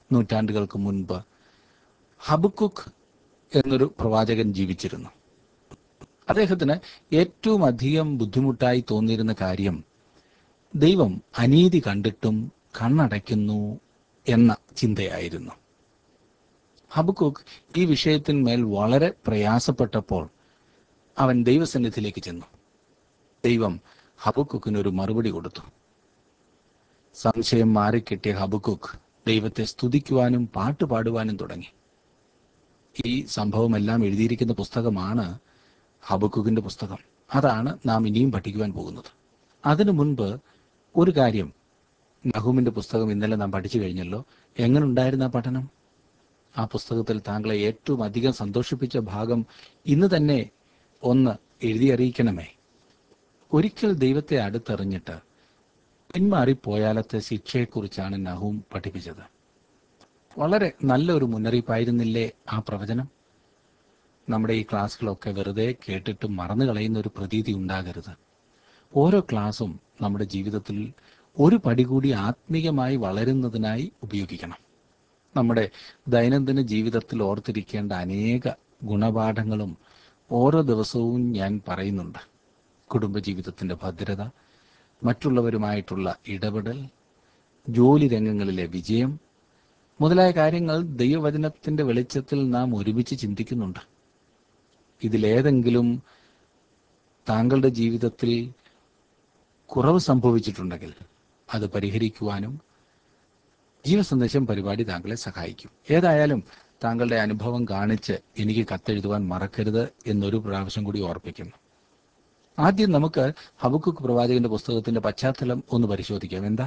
നൂറ്റാണ്ടുകൾക്ക് മുൻപ് ഹബുക്കുക്ക് എന്നൊരു പ്രവാചകൻ ജീവിച്ചിരുന്നു അദ്ദേഹത്തിന് ഏറ്റവും അധികം ബുദ്ധിമുട്ടായി തോന്നിയിരുന്ന കാര്യം ദൈവം അനീതി കണ്ടിട്ടും കണ്ണടയ്ക്കുന്നു എന്ന ചിന്തയായിരുന്നു ഹബുക്കുക്ക് ഈ വിഷയത്തിന്മേൽ വളരെ പ്രയാസപ്പെട്ടപ്പോൾ അവൻ ദൈവസന്നിധിയിലേക്ക് ചെന്നു ദൈവം ഹബുക്കുക്കിന് ഒരു മറുപടി കൊടുത്തു സംശയം മാറിക്കിട്ടിയ ഹബുക്കുക്ക് ദൈവത്തെ സ്തുതിക്കുവാനും പാട്ട് പാടുവാനും തുടങ്ങി ഈ സംഭവമെല്ലാം എഴുതിയിരിക്കുന്ന പുസ്തകമാണ് ഹബക്കുക്കിന്റെ പുസ്തകം അതാണ് നാം ഇനിയും പഠിക്കുവാൻ പോകുന്നത് അതിനു മുൻപ് ഒരു കാര്യം നഹൂമിന്റെ പുസ്തകം ഇന്നലെ നാം പഠിച്ചു കഴിഞ്ഞല്ലോ എങ്ങനെ ഉണ്ടായിരുന്ന ആ പഠനം ആ പുസ്തകത്തിൽ താങ്കളെ ഏറ്റവും അധികം സന്തോഷിപ്പിച്ച ഭാഗം ഇന്ന് തന്നെ ഒന്ന് എഴുതി അറിയിക്കണമേ ഒരിക്കൽ ദൈവത്തെ അടുത്തെറിഞ്ഞിട്ട് പിന്മാറിപ്പോയാലത്തെ ശിക്ഷയെക്കുറിച്ചാണ് നഹൂം പഠിപ്പിച്ചത് വളരെ നല്ലൊരു മുന്നറിയിപ്പായിരുന്നില്ലേ ആ പ്രവചനം നമ്മുടെ ഈ ക്ലാസ്സുകളൊക്കെ വെറുതെ കേട്ടിട്ട് മറന്നു കളയുന്ന ഒരു പ്രതീതി ഉണ്ടാകരുത് ഓരോ ക്ലാസ്സും നമ്മുടെ ജീവിതത്തിൽ ഒരു പടി കൂടി ആത്മീയമായി വളരുന്നതിനായി ഉപയോഗിക്കണം നമ്മുടെ ദൈനംദിന ജീവിതത്തിൽ ഓർത്തിരിക്കേണ്ട അനേക ഗുണപാഠങ്ങളും ഓരോ ദിവസവും ഞാൻ പറയുന്നുണ്ട് കുടുംബജീവിതത്തിന്റെ ഭദ്രത മറ്റുള്ളവരുമായിട്ടുള്ള ഇടപെടൽ ജോലി രംഗങ്ങളിലെ വിജയം മുതലായ കാര്യങ്ങൾ ദൈവവചനത്തിന്റെ വെളിച്ചത്തിൽ നാം ഒരുമിച്ച് ചിന്തിക്കുന്നുണ്ട് ഇതിലേതെങ്കിലും താങ്കളുടെ ജീവിതത്തിൽ കുറവ് സംഭവിച്ചിട്ടുണ്ടെങ്കിൽ അത് പരിഹരിക്കുവാനും ജീവസന്ദേശം പരിപാടി താങ്കളെ സഹായിക്കും ഏതായാലും താങ്കളുടെ അനുഭവം കാണിച്ച് എനിക്ക് കത്തെഴുതുവാൻ മറക്കരുത് എന്നൊരു പ്രാവശ്യം കൂടി ഓർപ്പിക്കുന്നു ആദ്യം നമുക്ക് ഹബക്കുക്ക് പ്രവാചകന്റെ പുസ്തകത്തിന്റെ പശ്ചാത്തലം ഒന്ന് പരിശോധിക്കാം എന്താ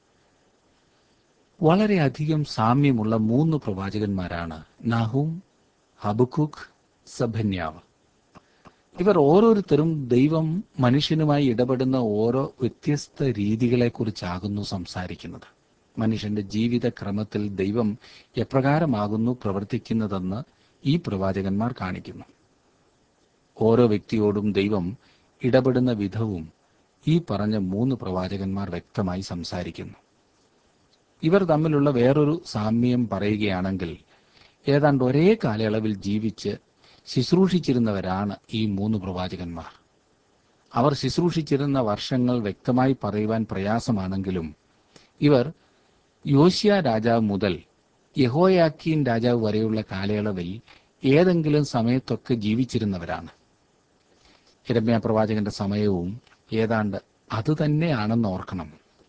വളരെയധികം സാമ്യമുള്ള മൂന്ന് പ്രവാചകന്മാരാണ് നാഹൂം ഹബക്കുക്ക് സഭന്യാവ് ഇവർ ഓരോരുത്തരും ദൈവം മനുഷ്യനുമായി ഇടപെടുന്ന ഓരോ വ്യത്യസ്ത രീതികളെക്കുറിച്ചാകുന്നു സംസാരിക്കുന്നത് മനുഷ്യന്റെ ജീവിത ക്രമത്തിൽ ദൈവം എപ്രകാരമാകുന്നു പ്രവർത്തിക്കുന്നതെന്ന് ഈ പ്രവാചകന്മാർ കാണിക്കുന്നു ഓരോ വ്യക്തിയോടും ദൈവം ഇടപെടുന്ന വിധവും ഈ പറഞ്ഞ മൂന്ന് പ്രവാചകന്മാർ വ്യക്തമായി സംസാരിക്കുന്നു ഇവർ തമ്മിലുള്ള വേറൊരു സാമ്യം പറയുകയാണെങ്കിൽ ഏതാണ്ട് ഒരേ കാലയളവിൽ ജീവിച്ച് ശുശ്രൂഷിച്ചിരുന്നവരാണ് ഈ മൂന്ന് പ്രവാചകന്മാർ അവർ ശുശ്രൂഷിച്ചിരുന്ന വർഷങ്ങൾ വ്യക്തമായി പറയുവാൻ പ്രയാസമാണെങ്കിലും ഇവർ യോശിയ രാജാവ് മുതൽ യഹോയാക്കീൻ രാജാവ് വരെയുള്ള കാലയളവിൽ ഏതെങ്കിലും സമയത്തൊക്കെ ജീവിച്ചിരുന്നവരാണ് ഹിരമ്യ പ്രവാചകന്റെ സമയവും ഏതാണ്ട് അതുതന്നെയാണെന്ന് ഓർക്കണം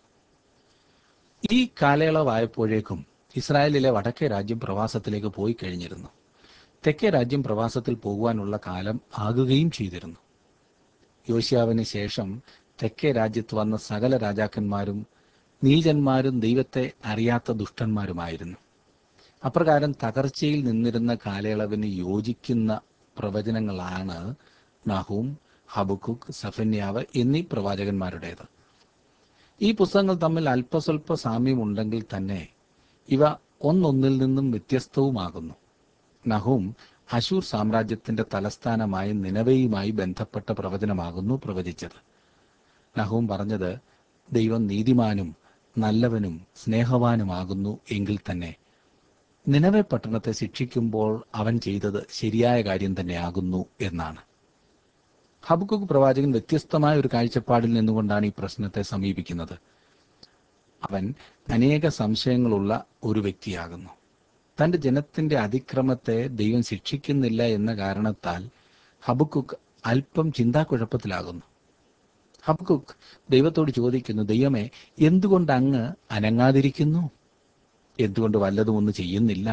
ഈ കാലയളവായപ്പോഴേക്കും ഇസ്രായേലിലെ വടക്കേ രാജ്യം പ്രവാസത്തിലേക്ക് പോയി കഴിഞ്ഞിരുന്നു തെക്കേ രാജ്യം പ്രവാസത്തിൽ പോകുവാനുള്ള കാലം ആകുകയും ചെയ്തിരുന്നു യോശിയാവിന് ശേഷം തെക്കേ രാജ്യത്ത് വന്ന സകല രാജാക്കന്മാരും നീചന്മാരും ദൈവത്തെ അറിയാത്ത ദുഷ്ടന്മാരുമായിരുന്നു അപ്രകാരം തകർച്ചയിൽ നിന്നിരുന്ന കാലയളവിന് യോജിക്കുന്ന പ്രവചനങ്ങളാണ് നഹൂം ഹബുക്കുക്ക് സഫന്യാവ് എന്നീ പ്രവാചകന്മാരുടേത് ഈ പുസ്തകങ്ങൾ തമ്മിൽ അല്പസ്വല്പ സാമ്യമുണ്ടെങ്കിൽ തന്നെ ഇവ ഒന്നൊന്നിൽ നിന്നും വ്യത്യസ്തവുമാകുന്നു നഹൂം അശൂർ സാമ്രാജ്യത്തിന്റെ തലസ്ഥാനമായ നിലവയുമായി ബന്ധപ്പെട്ട പ്രവചനമാകുന്നു പ്രവചിച്ചത് നഹൂം പറഞ്ഞത് ദൈവം നീതിമാനും നല്ലവനും സ്നേഹവാനുമാകുന്നു എങ്കിൽ തന്നെ നിലവെ പട്ടണത്തെ ശിക്ഷിക്കുമ്പോൾ അവൻ ചെയ്തത് ശരിയായ കാര്യം തന്നെയാകുന്നു എന്നാണ് ഹബുക്കുക്ക് പ്രവാചകൻ വ്യത്യസ്തമായ ഒരു കാഴ്ചപ്പാടിൽ നിന്നുകൊണ്ടാണ് ഈ പ്രശ്നത്തെ സമീപിക്കുന്നത് അവൻ അനേക സംശയങ്ങളുള്ള ഒരു വ്യക്തിയാകുന്നു തന്റെ ജനത്തിന്റെ അതിക്രമത്തെ ദൈവം ശിക്ഷിക്കുന്നില്ല എന്ന കാരണത്താൽ ഹബുക്കുക്ക് അല്പം ചിന്താക്കുഴപ്പത്തിലാകുന്നു ഹബുക്കുക്ക് ദൈവത്തോട് ചോദിക്കുന്നു ദൈവമേ എന്തുകൊണ്ട് അങ്ങ് അനങ്ങാതിരിക്കുന്നു എന്തുകൊണ്ട് വല്ലതും ഒന്നും ചെയ്യുന്നില്ല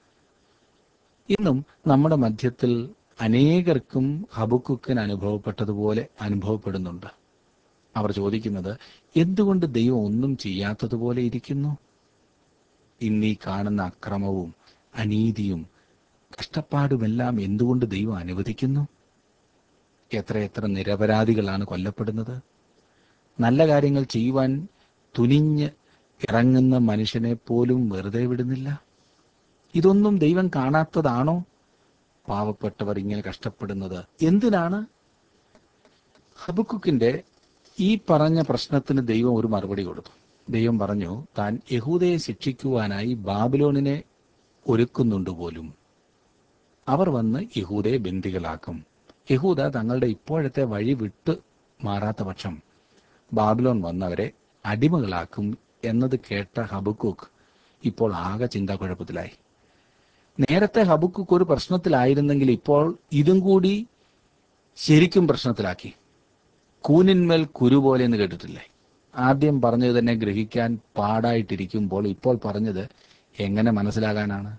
ഇന്നും നമ്മുടെ മധ്യത്തിൽ അനേകർക്കും ഹബുക്കുക്കിന് അനുഭവപ്പെട്ടതുപോലെ അനുഭവപ്പെടുന്നുണ്ട് അവർ ചോദിക്കുന്നത് എന്തുകൊണ്ട് ദൈവം ഒന്നും ചെയ്യാത്തതുപോലെ ഇരിക്കുന്നു ഇന്നീ കാണുന്ന അക്രമവും അനീതിയും കഷ്ടപ്പാടുമെല്ലാം എന്തുകൊണ്ട് ദൈവം അനുവദിക്കുന്നു എത്രയെത്ര നിരപരാധികളാണ് കൊല്ലപ്പെടുന്നത് നല്ല കാര്യങ്ങൾ ചെയ്യുവാൻ തുനിഞ്ഞ് ഇറങ്ങുന്ന മനുഷ്യനെ പോലും വെറുതെ വിടുന്നില്ല ഇതൊന്നും ദൈവം കാണാത്തതാണോ പാവപ്പെട്ടവർ ഇങ്ങനെ കഷ്ടപ്പെടുന്നത് എന്തിനാണ് ഹബുക്കുക്കിന്റെ ഈ പറഞ്ഞ പ്രശ്നത്തിന് ദൈവം ഒരു മറുപടി കൊടുത്തു ദൈവം പറഞ്ഞു താൻ യഹൂദയെ ശിക്ഷിക്കുവാനായി ബാബിലോണിനെ ഒരുക്കുന്നുണ്ട് പോലും അവർ വന്ന് യഹൂദയെ ബന്ദികളാക്കും യഹൂദ തങ്ങളുടെ ഇപ്പോഴത്തെ വഴി വിട്ട് മാറാത്ത പക്ഷം ബാബിലോൺ വന്നവരെ അടിമകളാക്കും എന്നത് കേട്ട ഹബുക്കൂക്ക് ഇപ്പോൾ ആകെ ചിന്താക്കുഴപ്പത്തിലായി നേരത്തെ ഹബുക്കൂക്ക് ഒരു പ്രശ്നത്തിലായിരുന്നെങ്കിൽ ഇപ്പോൾ ഇതും കൂടി ശരിക്കും പ്രശ്നത്തിലാക്കി കൂനിന്മേൽ കുരു പോലെ എന്ന് കേട്ടിട്ടില്ലേ ആദ്യം പറഞ്ഞത് തന്നെ ഗ്രഹിക്കാൻ പാടായിട്ടിരിക്കുമ്പോൾ ഇപ്പോൾ പറഞ്ഞത് എങ്ങനെ മനസ്സിലാകാനാണ്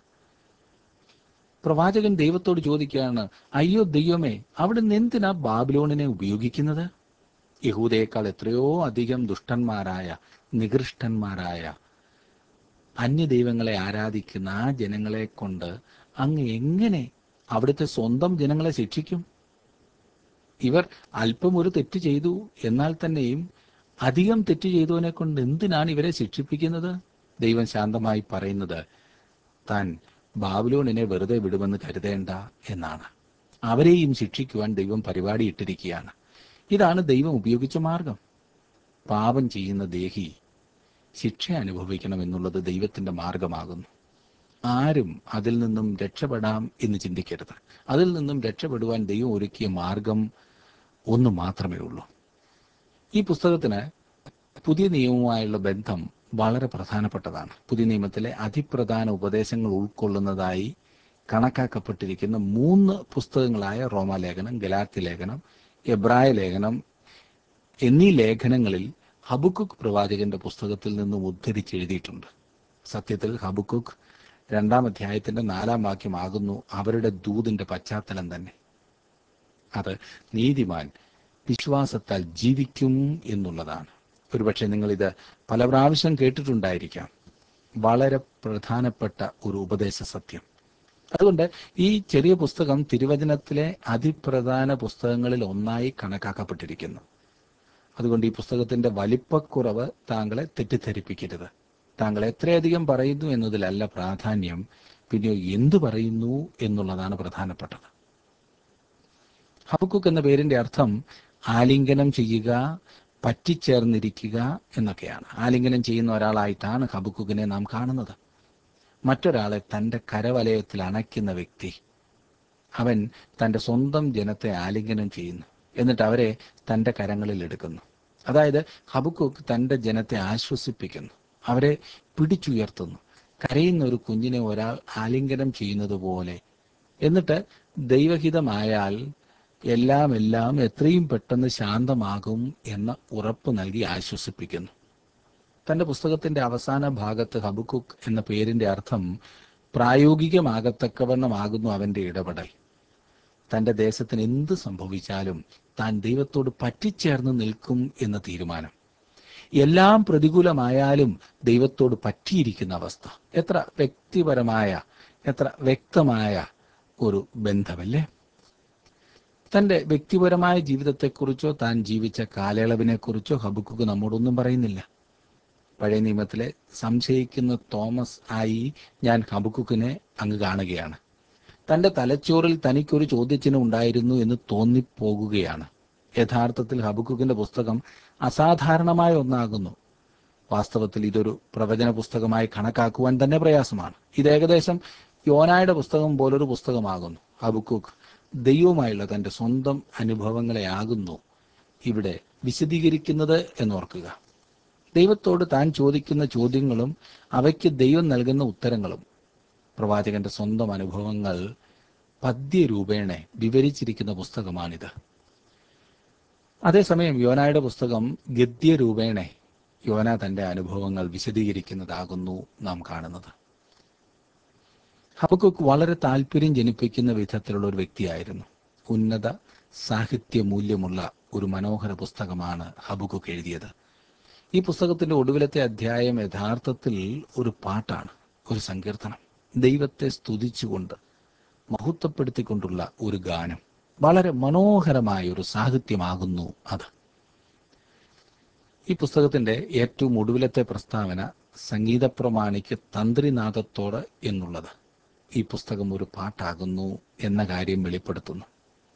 പ്രവാചകൻ ദൈവത്തോട് ചോദിക്കുകയാണ് അയ്യോ ദൈവമേ അവിടെ നിന്ന് എന്തിനാ ബാബിലോണിനെ ഉപയോഗിക്കുന്നത് യഹൂദയേക്കാൾ എത്രയോ അധികം ദുഷ്ടന്മാരായ നികൃഷ്ടന്മാരായ അന്യദൈവങ്ങളെ ആരാധിക്കുന്ന ആ ജനങ്ങളെ കൊണ്ട് അങ്ങ് എങ്ങനെ അവിടുത്തെ സ്വന്തം ജനങ്ങളെ ശിക്ഷിക്കും ഇവർ അല്പം ഒരു തെറ്റ് ചെയ്തു എന്നാൽ തന്നെയും അധികം തെറ്റ് ചെയ്തവനെ കൊണ്ട് എന്തിനാണ് ഇവരെ ശിക്ഷിപ്പിക്കുന്നത് ദൈവം ശാന്തമായി പറയുന്നത് താൻ ബാബിലോണിനെ വെറുതെ വിടുമെന്ന് കരുതേണ്ട എന്നാണ് അവരെയും ശിക്ഷിക്കുവാൻ ദൈവം പരിപാടി ഇട്ടിരിക്കുകയാണ് ഇതാണ് ദൈവം ഉപയോഗിച്ച മാർഗം പാപം ചെയ്യുന്ന ദേഹി ശിക്ഷ അനുഭവിക്കണം എന്നുള്ളത് ദൈവത്തിന്റെ മാർഗമാകുന്നു ആരും അതിൽ നിന്നും രക്ഷപ്പെടാം എന്ന് ചിന്തിക്കരുത് അതിൽ നിന്നും രക്ഷപ്പെടുവാൻ ദൈവം ഒരുക്കിയ മാർഗം ഒന്ന് മാത്രമേ ഉള്ളൂ ഈ പുസ്തകത്തിന് പുതിയ നിയമവുമായുള്ള ബന്ധം വളരെ പ്രധാനപ്പെട്ടതാണ് പുതിയ നിയമത്തിലെ അതിപ്രധാന ഉപദേശങ്ങൾ ഉൾക്കൊള്ളുന്നതായി കണക്കാക്കപ്പെട്ടിരിക്കുന്ന മൂന്ന് പുസ്തകങ്ങളായ റോമാലേഖനം ഗലാത്തി ലേഖനം എബ്രായ ലേഖനം എന്നീ ലേഖനങ്ങളിൽ ഹബുക്കുക്ക് പ്രവാചകന്റെ പുസ്തകത്തിൽ നിന്നും ഉദ്ധരിച്ചെഴുതിയിട്ടുണ്ട് സത്യത്തിൽ ഹബുക്കുക്ക് രണ്ടാം അധ്യായത്തിന്റെ നാലാം വാക്യമാകുന്നു അവരുടെ ദൂതിന്റെ പശ്ചാത്തലം തന്നെ അത് നീതിമാൻ വിശ്വാസത്താൽ ജീവിക്കും എന്നുള്ളതാണ് ഒരുപക്ഷെ നിങ്ങളിത് പല പ്രാവശ്യം കേട്ടിട്ടുണ്ടായിരിക്കാം വളരെ പ്രധാനപ്പെട്ട ഒരു ഉപദേശ സത്യം അതുകൊണ്ട് ഈ ചെറിയ പുസ്തകം തിരുവചനത്തിലെ അതിപ്രധാന പുസ്തകങ്ങളിൽ ഒന്നായി കണക്കാക്കപ്പെട്ടിരിക്കുന്നു അതുകൊണ്ട് ഈ പുസ്തകത്തിന്റെ വലിപ്പക്കുറവ് താങ്കളെ തെറ്റിദ്ധരിപ്പിക്കരുത് താങ്കൾ എത്രയധികം പറയുന്നു എന്നതിലല്ല പ്രാധാന്യം പിന്നെ എന്തു പറയുന്നു എന്നുള്ളതാണ് പ്രധാനപ്പെട്ടത് ഹബക്കുക്ക് എന്ന പേരിന്റെ അർത്ഥം ആലിംഗനം ചെയ്യുക പറ്റിച്ചേർന്നിരിക്കുക എന്നൊക്കെയാണ് ആലിംഗനം ചെയ്യുന്ന ഒരാളായിട്ടാണ് ഹബക്കുക്കിനെ നാം കാണുന്നത് മറ്റൊരാളെ തന്റെ കരവലയത്തിൽ അണയ്ക്കുന്ന വ്യക്തി അവൻ തന്റെ സ്വന്തം ജനത്തെ ആലിംഗനം ചെയ്യുന്നു എന്നിട്ട് അവരെ തന്റെ കരങ്ങളിൽ എടുക്കുന്നു അതായത് ഹബക്കുക്ക് തന്റെ ജനത്തെ ആശ്വസിപ്പിക്കുന്നു അവരെ പിടിച്ചുയർത്തുന്നു കരയുന്ന ഒരു കുഞ്ഞിനെ ഒരാൾ ആലിംഗനം ചെയ്യുന്നത് പോലെ എന്നിട്ട് ദൈവഹിതമായാൽ എല്ലാം എല്ലാം എത്രയും പെട്ടെന്ന് ശാന്തമാകും എന്ന ഉറപ്പ് നൽകി ആശ്വസിപ്പിക്കുന്നു തന്റെ പുസ്തകത്തിന്റെ അവസാന ഭാഗത്ത് ഹബുക്കുക്ക് എന്ന പേരിന്റെ അർത്ഥം പ്രായോഗികമാകത്തക്കവണ്ണമാകുന്നു അവന്റെ ഇടപെടൽ തന്റെ ദേശത്തിന് എന്ത് സംഭവിച്ചാലും താൻ ദൈവത്തോട് പറ്റിച്ചേർന്ന് നിൽക്കും എന്ന തീരുമാനം എല്ലാം പ്രതികൂലമായാലും ദൈവത്തോട് പറ്റിയിരിക്കുന്ന അവസ്ഥ എത്ര വ്യക്തിപരമായ എത്ര വ്യക്തമായ ഒരു ബന്ധമല്ലേ തന്റെ വ്യക്തിപരമായ ജീവിതത്തെക്കുറിച്ചോ താൻ ജീവിച്ച കാലയളവിനെക്കുറിച്ചോ ഹബുക്കുക്ക് നമ്മോടൊന്നും പറയുന്നില്ല പഴയ നിയമത്തിലെ സംശയിക്കുന്ന തോമസ് ആയി ഞാൻ ഹബുക്കുക്കിനെ അങ്ങ് കാണുകയാണ് തന്റെ തലച്ചോറിൽ തനിക്കൊരു ചോദ്യചിഹ്നം ഉണ്ടായിരുന്നു എന്ന് തോന്നിപ്പോകുകയാണ് യഥാർത്ഥത്തിൽ ഹബുക്കുക്കിന്റെ പുസ്തകം അസാധാരണമായ ഒന്നാകുന്നു വാസ്തവത്തിൽ ഇതൊരു പ്രവചന പുസ്തകമായി കണക്കാക്കുവാൻ തന്നെ പ്രയാസമാണ് ഇത് ഏകദേശം യോനായുടെ പുസ്തകം പോലൊരു പുസ്തകമാകുന്നു ഹബുക്കുക്ക് ദൈവവുമായുള്ള തന്റെ സ്വന്തം അനുഭവങ്ങളെ ആകുന്നു ഇവിടെ വിശദീകരിക്കുന്നത് എന്നോർക്കുക ദൈവത്തോട് താൻ ചോദിക്കുന്ന ചോദ്യങ്ങളും അവയ്ക്ക് ദൈവം നൽകുന്ന ഉത്തരങ്ങളും പ്രവാചകന്റെ സ്വന്തം അനുഭവങ്ങൾ പദ്യരൂപേണ വിവരിച്ചിരിക്കുന്ന പുസ്തകമാണിത് അതേസമയം യോനായുടെ പുസ്തകം ഗദ്യരൂപേണ യോന തന്റെ അനുഭവങ്ങൾ വിശദീകരിക്കുന്നതാകുന്നു നാം കാണുന്നത് ഹബക്കുക്ക് വളരെ താല്പര്യം ജനിപ്പിക്കുന്ന വിധത്തിലുള്ള ഒരു വ്യക്തിയായിരുന്നു ഉന്നത സാഹിത്യ മൂല്യമുള്ള ഒരു മനോഹര പുസ്തകമാണ് ഹബക്കുക്ക് എഴുതിയത് ഈ പുസ്തകത്തിന്റെ ഒടുവിലത്തെ അധ്യായം യഥാർത്ഥത്തിൽ ഒരു പാട്ടാണ് ഒരു സങ്കീർത്തനം ദൈവത്തെ സ്തുതിച്ചുകൊണ്ട് മഹത്വപ്പെടുത്തിക്കൊണ്ടുള്ള ഒരു ഗാനം വളരെ മനോഹരമായ ഒരു സാഹിത്യമാകുന്നു അത് ഈ പുസ്തകത്തിന്റെ ഏറ്റവും ഒടുവിലത്തെ പ്രസ്താവന സംഗീത പ്രമാണിക്ക് തന്ത്രിനാഥത്തോട് എന്നുള്ളത് ഈ പുസ്തകം ഒരു പാട്ടാകുന്നു എന്ന കാര്യം വെളിപ്പെടുത്തുന്നു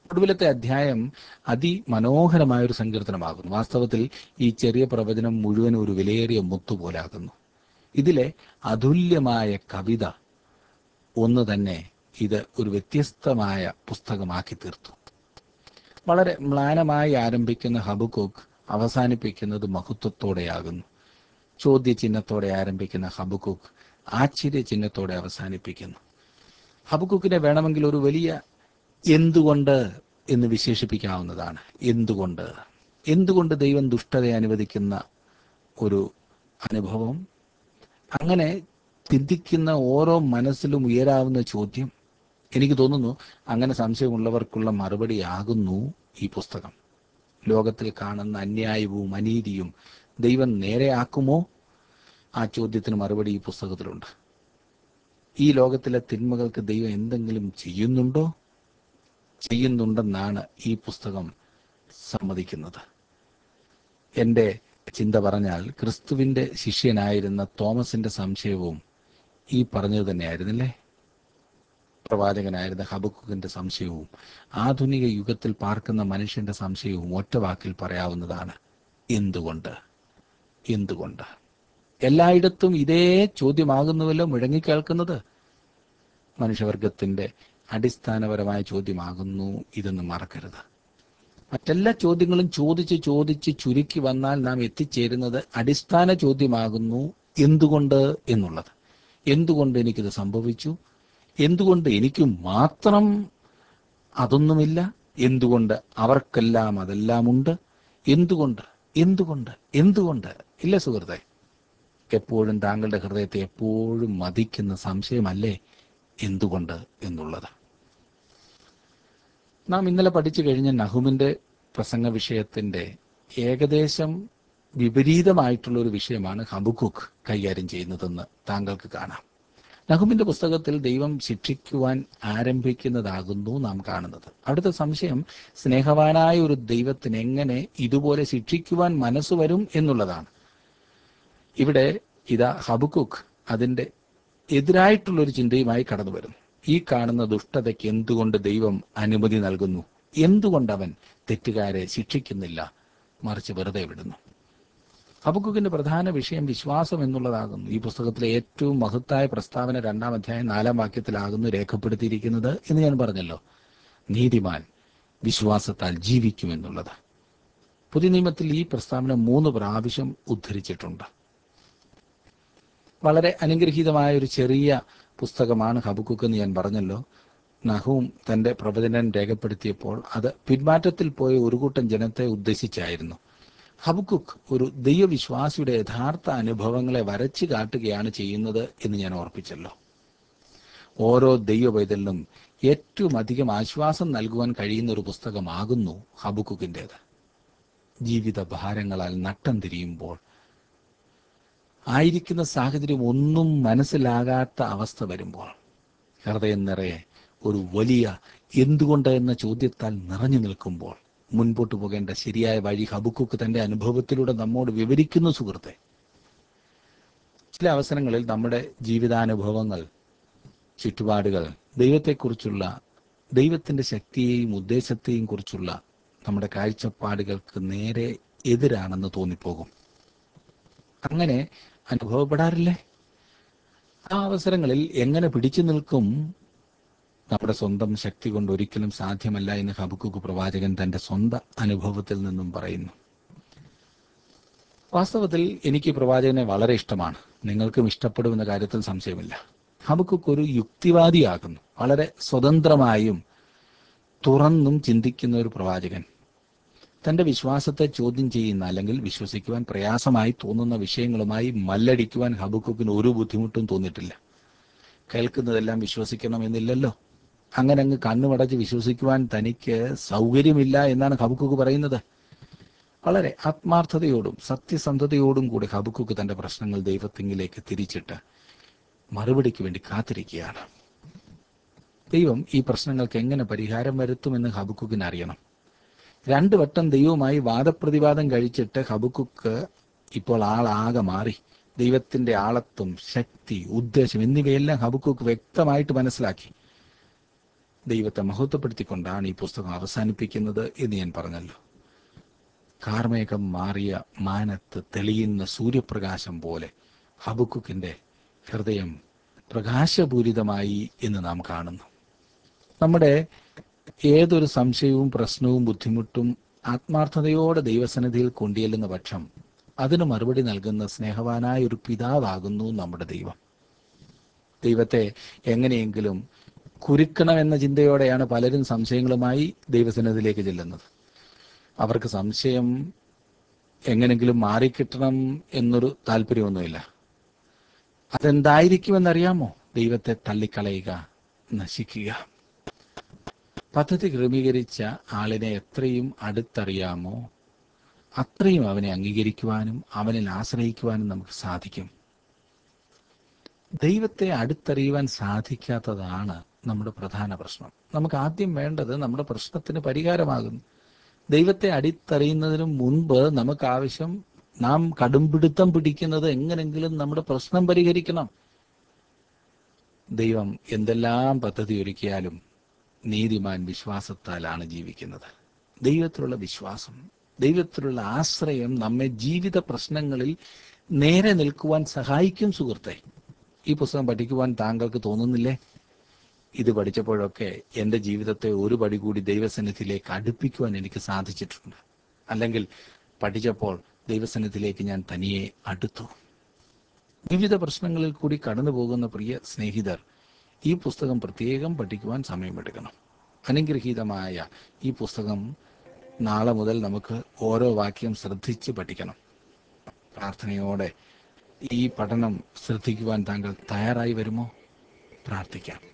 ഒടുവിലത്തെ അധ്യായം അതിമനോഹരമായ ഒരു സങ്കീർത്തനമാകുന്നു വാസ്തവത്തിൽ ഈ ചെറിയ പ്രവചനം മുഴുവൻ ഒരു വിലയേറിയ മുത്തുപോലാകുന്നു ഇതിലെ അതുല്യമായ കവിത ഒന്ന് തന്നെ ഇത് ഒരു വ്യത്യസ്തമായ പുസ്തകമാക്കി തീർത്തു വളരെ മ്ലാനമായി ആരംഭിക്കുന്ന ഹബുക്കോക്ക് അവസാനിപ്പിക്കുന്നത് മഹത്വത്തോടെയാകുന്നു ചോദ്യചിഹ്നത്തോടെ ആരംഭിക്കുന്ന ഹബുക്കുക്ക് ആശ്ചര്യ ചിഹ്നത്തോടെ അവസാനിപ്പിക്കുന്നു ഹബുക്കുക്കിനെ വേണമെങ്കിൽ ഒരു വലിയ എന്തുകൊണ്ട് എന്ന് വിശേഷിപ്പിക്കാവുന്നതാണ് എന്തുകൊണ്ട് എന്തുകൊണ്ട് ദൈവം ദുഷ്ടതയെ അനുവദിക്കുന്ന ഒരു അനുഭവം അങ്ങനെ ചിന്തിക്കുന്ന ഓരോ മനസ്സിലും ഉയരാവുന്ന ചോദ്യം എനിക്ക് തോന്നുന്നു അങ്ങനെ സംശയമുള്ളവർക്കുള്ള മറുപടിയാകുന്നു ഈ പുസ്തകം ലോകത്തിൽ കാണുന്ന അന്യായവും അനീതിയും ദൈവം നേരെയാക്കുമോ ആ ചോദ്യത്തിന് മറുപടി ഈ പുസ്തകത്തിലുണ്ട് ഈ ലോകത്തിലെ തിന്മകൾക്ക് ദൈവം എന്തെങ്കിലും ചെയ്യുന്നുണ്ടോ ചെയ്യുന്നുണ്ടെന്നാണ് ഈ പുസ്തകം സമ്മതിക്കുന്നത് എൻ്റെ ചിന്ത പറഞ്ഞാൽ ക്രിസ്തുവിൻ്റെ ശിഷ്യനായിരുന്ന തോമസിന്റെ സംശയവും ഈ പറഞ്ഞത് തന്നെയായിരുന്നില്ലേ പ്രവാചകനായിരുന്ന ഹബക്കുക്കിന്റെ സംശയവും ആധുനിക യുഗത്തിൽ പാർക്കുന്ന മനുഷ്യന്റെ സംശയവും ഒറ്റ വാക്കിൽ പറയാവുന്നതാണ് എന്തുകൊണ്ട് എന്തുകൊണ്ട് എല്ലായിടത്തും ഇതേ ചോദ്യമാകുന്നുവല്ലോ മുഴങ്ങിക്കേൾക്കുന്നത് മനുഷ്യവർഗത്തിന്റെ അടിസ്ഥാനപരമായ ചോദ്യമാകുന്നു ഇതെന്ന് മറക്കരുത് മറ്റെല്ലാ ചോദ്യങ്ങളും ചോദിച്ച് ചോദിച്ച് ചുരുക്കി വന്നാൽ നാം എത്തിച്ചേരുന്നത് അടിസ്ഥാന ചോദ്യമാകുന്നു എന്തുകൊണ്ട് എന്നുള്ളത് എന്തുകൊണ്ട് എനിക്കിത് സംഭവിച്ചു എന്തുകൊണ്ട് എനിക്ക് മാത്രം അതൊന്നുമില്ല എന്തുകൊണ്ട് അവർക്കെല്ലാം അതെല്ലാം ഉണ്ട് എന്തുകൊണ്ട് എന്തുകൊണ്ട് എന്തുകൊണ്ട് ഇല്ല സുഹൃത്തെ എപ്പോഴും താങ്കളുടെ ഹൃദയത്തെ എപ്പോഴും മതിക്കുന്ന സംശയമല്ലേ എന്തുകൊണ്ട് എന്നുള്ളത് നാം ഇന്നലെ പഠിച്ചു കഴിഞ്ഞ നഹുമിന്റെ പ്രസംഗ വിഷയത്തിന്റെ ഏകദേശം വിപരീതമായിട്ടുള്ള ഒരു വിഷയമാണ് ഹബുക്കുക്ക് കൈകാര്യം ചെയ്യുന്നതെന്ന് താങ്കൾക്ക് കാണാം നഹുമിന്റെ പുസ്തകത്തിൽ ദൈവം ശിക്ഷിക്കുവാൻ ആരംഭിക്കുന്നതാകുന്നു നാം കാണുന്നത് അവിടുത്തെ സംശയം സ്നേഹവാനായ ഒരു ദൈവത്തിന് എങ്ങനെ ഇതുപോലെ ശിക്ഷിക്കുവാൻ മനസ്സ് വരും എന്നുള്ളതാണ് ഇവിടെ ഇതാ ഹബുക്കുക്ക് അതിന്റെ എതിരായിട്ടുള്ള ഒരു ചിന്തയുമായി കടന്നു വരുന്നു ഈ കാണുന്ന ദുഷ്ടതയ്ക്ക് എന്തുകൊണ്ട് ദൈവം അനുമതി നൽകുന്നു എന്തുകൊണ്ട് അവൻ തെറ്റുകാരെ ശിക്ഷിക്കുന്നില്ല മറിച്ച് വെറുതെ വിടുന്നു ഹബക്കുക്കിന്റെ പ്രധാന വിഷയം വിശ്വാസം എന്നുള്ളതാകുന്നു ഈ പുസ്തകത്തിലെ ഏറ്റവും മഹത്തായ പ്രസ്താവന രണ്ടാം അധ്യായം നാലാം വാക്യത്തിലാകുന്നു രേഖപ്പെടുത്തിയിരിക്കുന്നത് എന്ന് ഞാൻ പറഞ്ഞല്ലോ നീതിമാൻ വിശ്വാസത്താൽ ജീവിക്കുമെന്നുള്ളത് പുതിയ നിയമത്തിൽ ഈ പ്രസ്താവന മൂന്ന് പ്രാവശ്യം ഉദ്ധരിച്ചിട്ടുണ്ട് വളരെ അനുഗ്രഹീതമായ ഒരു ചെറിയ പുസ്തകമാണ് ഹബുക്കുക്ക് എന്ന് ഞാൻ പറഞ്ഞല്ലോ നഹൂം തന്റെ പ്രവചനം രേഖപ്പെടുത്തിയപ്പോൾ അത് പിന്മാറ്റത്തിൽ പോയ ഒരു കൂട്ടം ജനത്തെ ഉദ്ദേശിച്ചായിരുന്നു ഹബുക്കുക്ക് ഒരു ദൈവവിശ്വാസിയുടെ യഥാർത്ഥ അനുഭവങ്ങളെ വരച്ചു കാട്ടുകയാണ് ചെയ്യുന്നത് എന്ന് ഞാൻ ഓർപ്പിച്ചല്ലോ ഓരോ ദൈവ പൈതലിനും ഏറ്റവും അധികം ആശ്വാസം നൽകുവാൻ കഴിയുന്ന ഒരു പുസ്തകമാകുന്നു ഹബുക്കുക്കിൻ്റെത് ജീവിത ഭാരങ്ങളാൽ നട്ടം തിരിയുമ്പോൾ ആയിരിക്കുന്ന സാഹചര്യം ഒന്നും മനസ്സിലാകാത്ത അവസ്ഥ വരുമ്പോൾ ഹൃദയം നിറയെ ഒരു വലിയ എന്തുകൊണ്ട് എന്ന ചോദ്യത്താൽ നിറഞ്ഞു നിൽക്കുമ്പോൾ മുൻപോട്ട് പോകേണ്ട ശരിയായ വഴി ഹബുക്കുക്ക് തന്റെ അനുഭവത്തിലൂടെ നമ്മോട് വിവരിക്കുന്നു സുഹൃത്തെ ചില അവസരങ്ങളിൽ നമ്മുടെ ജീവിതാനുഭവങ്ങൾ ചുറ്റുപാടുകൾ ദൈവത്തെക്കുറിച്ചുള്ള ദൈവത്തിന്റെ ശക്തിയെയും ഉദ്ദേശത്തെയും കുറിച്ചുള്ള നമ്മുടെ കാഴ്ചപ്പാടുകൾക്ക് നേരെ എതിരാണെന്ന് തോന്നിപ്പോകും അങ്ങനെ അനുഭവപ്പെടാറില്ലേ ആ അവസരങ്ങളിൽ എങ്ങനെ പിടിച്ചു നിൽക്കും നമ്മുടെ സ്വന്തം ശക്തി കൊണ്ട് ഒരിക്കലും സാധ്യമല്ല എന്ന് ഹബുക്കുക്ക് പ്രവാചകൻ തന്റെ സ്വന്തം അനുഭവത്തിൽ നിന്നും പറയുന്നു വാസ്തവത്തിൽ എനിക്ക് ഈ പ്രവാചകനെ വളരെ ഇഷ്ടമാണ് നിങ്ങൾക്കും ഇഷ്ടപ്പെടുമെന്ന കാര്യത്തിൽ സംശയമില്ല ഹബുക്കുക്ക് ഒരു യുക്തിവാദിയാകുന്നു വളരെ സ്വതന്ത്രമായും തുറന്നും ചിന്തിക്കുന്ന ഒരു പ്രവാചകൻ തന്റെ വിശ്വാസത്തെ ചോദ്യം ചെയ്യുന്ന അല്ലെങ്കിൽ വിശ്വസിക്കുവാൻ പ്രയാസമായി തോന്നുന്ന വിഷയങ്ങളുമായി മല്ലടിക്കുവാൻ ഹബുക്കുക്കിന് ഒരു ബുദ്ധിമുട്ടും തോന്നിയിട്ടില്ല കേൾക്കുന്നതെല്ലാം വിശ്വസിക്കണമെന്നില്ലല്ലോ അങ്ങനെ അങ്ങ് കണ്ണുമടച്ച് വിശ്വസിക്കുവാൻ തനിക്ക് സൗകര്യമില്ല എന്നാണ് ഹബുക്കുക്ക് പറയുന്നത് വളരെ ആത്മാർത്ഥതയോടും സത്യസന്ധതയോടും കൂടി ഹബുക്കുക്ക് തന്റെ പ്രശ്നങ്ങൾ ദൈവത്തിങ്കിലേക്ക് തിരിച്ചിട്ട് മറുപടിക്ക് വേണ്ടി കാത്തിരിക്കുകയാണ് ദൈവം ഈ പ്രശ്നങ്ങൾക്ക് എങ്ങനെ പരിഹാരം വരുത്തുമെന്ന് ഹബുക്കുക്കിന് അറിയണം രണ്ടു വട്ടം ദൈവവുമായി വാദപ്രതിവാദം കഴിച്ചിട്ട് ഹബുക്കുക്ക് ഇപ്പോൾ ആളാകെ മാറി ദൈവത്തിന്റെ ആളത്വം ശക്തി ഉദ്ദേശം എന്നിവയെല്ലാം ഹബുക്കുക്ക് വ്യക്തമായിട്ട് മനസ്സിലാക്കി ദൈവത്തെ മഹത്വപ്പെടുത്തിക്കൊണ്ടാണ് ഈ പുസ്തകം അവസാനിപ്പിക്കുന്നത് എന്ന് ഞാൻ പറഞ്ഞല്ലോ കാർമേഘം മാറിയ മാനത്ത് തെളിയുന്ന സൂര്യപ്രകാശം പോലെ ഹബുക്കുക്കിന്റെ ഹൃദയം പ്രകാശപൂരിതമായി എന്ന് നാം കാണുന്നു നമ്മുടെ ഏതൊരു സംശയവും പ്രശ്നവും ബുദ്ധിമുട്ടും ആത്മാർത്ഥതയോടെ ദൈവസന്നിധിയിൽ കൊണ്ടുചെല്ലുന്ന പക്ഷം അതിന് മറുപടി നൽകുന്ന സ്നേഹവാനായ ഒരു പിതാവാകുന്നു നമ്മുടെ ദൈവം ദൈവത്തെ എങ്ങനെയെങ്കിലും കുരുക്കണമെന്ന ചിന്തയോടെയാണ് പലരും സംശയങ്ങളുമായി ദൈവസന്നിധിയിലേക്ക് ചെല്ലുന്നത് അവർക്ക് സംശയം എങ്ങനെങ്കിലും മാറിക്കിട്ടണം എന്നൊരു താല്പര്യമൊന്നുമില്ല അതെന്തായിരിക്കുമെന്നറിയാമോ ദൈവത്തെ തള്ളിക്കളയുക നശിക്കുക പദ്ധതി ക്രമീകരിച്ച ആളിനെ എത്രയും അടുത്തറിയാമോ അത്രയും അവനെ അംഗീകരിക്കുവാനും അവനിൽ ആശ്രയിക്കുവാനും നമുക്ക് സാധിക്കും ദൈവത്തെ അടുത്തറിയുവാൻ സാധിക്കാത്തതാണ് നമ്മുടെ പ്രധാന പ്രശ്നം നമുക്ക് ആദ്യം വേണ്ടത് നമ്മുടെ പ്രശ്നത്തിന് പരിഹാരമാകുന്നു ദൈവത്തെ അടുത്തറിയുന്നതിന് മുൻപ് നമുക്ക് ആവശ്യം നാം കടുംപിടുത്തം പിടിക്കുന്നത് എങ്ങനെങ്കിലും നമ്മുടെ പ്രശ്നം പരിഹരിക്കണം ദൈവം എന്തെല്ലാം പദ്ധതി ഒരുക്കിയാലും നീതിമാൻ വിശ്വാസത്താലാണ് ജീവിക്കുന്നത് ദൈവത്തിലുള്ള വിശ്വാസം ദൈവത്തിലുള്ള ആശ്രയം നമ്മെ ജീവിത പ്രശ്നങ്ങളിൽ നേരെ നിൽക്കുവാൻ സഹായിക്കും സുഹൃത്തെ ഈ പുസ്തകം പഠിക്കുവാൻ താങ്കൾക്ക് തോന്നുന്നില്ലേ ഇത് പഠിച്ചപ്പോഴൊക്കെ എൻ്റെ ജീവിതത്തെ ഒരു പടി കൂടി ദൈവസന്നിധിയിലേക്ക് അടുപ്പിക്കുവാൻ എനിക്ക് സാധിച്ചിട്ടുണ്ട് അല്ലെങ്കിൽ പഠിച്ചപ്പോൾ ദൈവസന്നിധിയിലേക്ക് ഞാൻ തനിയെ അടുത്തു വിവിധ പ്രശ്നങ്ങളിൽ കൂടി കടന്നു പോകുന്ന പ്രിയ സ്നേഹിതർ ഈ പുസ്തകം പ്രത്യേകം പഠിക്കുവാൻ സമയമെടുക്കണം അനുഗ്രഹീതമായ ഈ പുസ്തകം നാളെ മുതൽ നമുക്ക് ഓരോ വാക്യം ശ്രദ്ധിച്ച് പഠിക്കണം പ്രാർത്ഥനയോടെ ഈ പഠനം ശ്രദ്ധിക്കുവാൻ താങ്കൾ തയ്യാറായി വരുമോ പ്രാർത്ഥിക്കാം